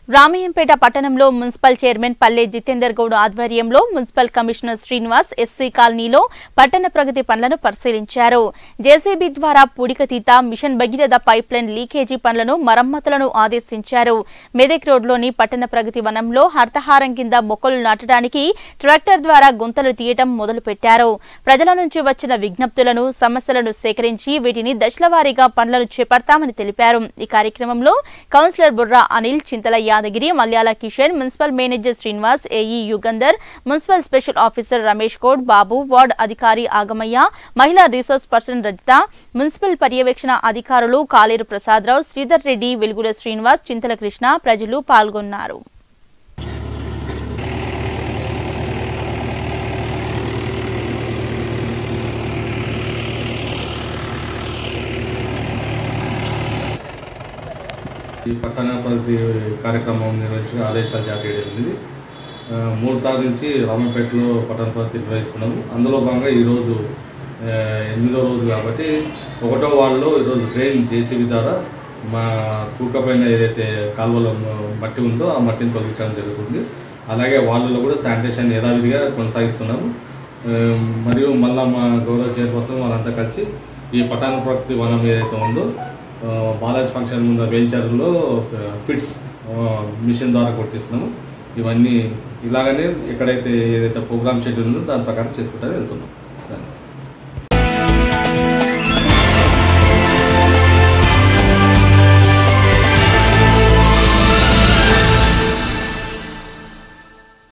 రామయ్యంపేట పట్టణంలో municipal chairman పల్లె జితేందర్ గౌడ్ ఆధ్వర్యంలో మున్సిపల్ కమిషనర్ శ్రీనివాస్ ఎస్సీ కాలనీలో పట్టణ ప్రగతి పనులను పరిశీలించారు జేసీబీ ద్వారా పూడికతీత mission Bhagiratha pipe line leakage పనులను మరమ్మతులను ఆదేశించారు మెదక్ రోడ్లోని పట్టణ ప్రగతి వనంలో హర్తహారం కింద మొక్కలు నాటడానికి ట్రాక్టర్ ద్వారా గుంతలు తీయటం మొదలుపెట్టారు ప్రజల నుంచి వచ్చిన విజ్ఞప్తులను సమస్యలను సేకరించి వీటిని దశలవారీగా పనులను చేపడతామని తెలిపారు ఈ కార్యక్రమంలో councillor Burra Anil Chintala Yadagiri Malyala Kishan municipal manager Srinivas AE Yugandhar municipal special officer Ramesh Kode Babu ward అధికారి ఆగమయ్య మహిళా రిసోర్స్ పర్సన్ రజిత మున్సిపల్ పర్యవేక్షణ అధికారులు కాలేరు ప్రసాదరావు శ్రీధర్ రెడ్డి వెలుగుల శ్రీనివాస్ చింతల కృష్ణ ప్రజలు పాల్గొన్నారు ఈ పట్టణ ప్రగతి కార్యక్రమం నిర్వహించి ఆదేశాలు జారీ చేయడం జరిగింది ఆ, మూడు తారీఖు నుంచి రామపేటలో పట్టణ ప్రగతి నిర్వహిస్తున్నాము అందులో భాగంగా ఈరోజు ఆ, ఎనిమిదో రోజు కాబట్టి ఒకటో వార్డులో ఈరోజు ట్రైన్ జేసీబీ ద్వారా మా కూకపోయిన ఏదైతే కాలువలో మట్టి ఉందో ఆ మట్టిని తొలగించడం జరుగుతుంది అలాగే వాళ్ళలో కూడా శానిటేషన్ యథావిధిగా కొనసాగిస్తున్నాము ఆ, మరియు మళ్ళా మా గౌరవ చైర్పర్సన్ వాళ్ళంతా కలిసి ఈ పట్టణ ప్రకృతి వనం ఏదైతే ఉందో ఆ, బాలాజీ ఫంక్షన్ ముందు వెంచర్లో ఫిట్స్ మిషన్ ద్వారా కొట్టిస్తున్నాము ఇవన్నీ ఇలాగనే ఎక్కడైతే ఏదైతే ప్రోగ్రామ్ షెడ్యూల్ ఉందో దాని ప్రకారం చేసుకుంటూ వెళ్తున్నాం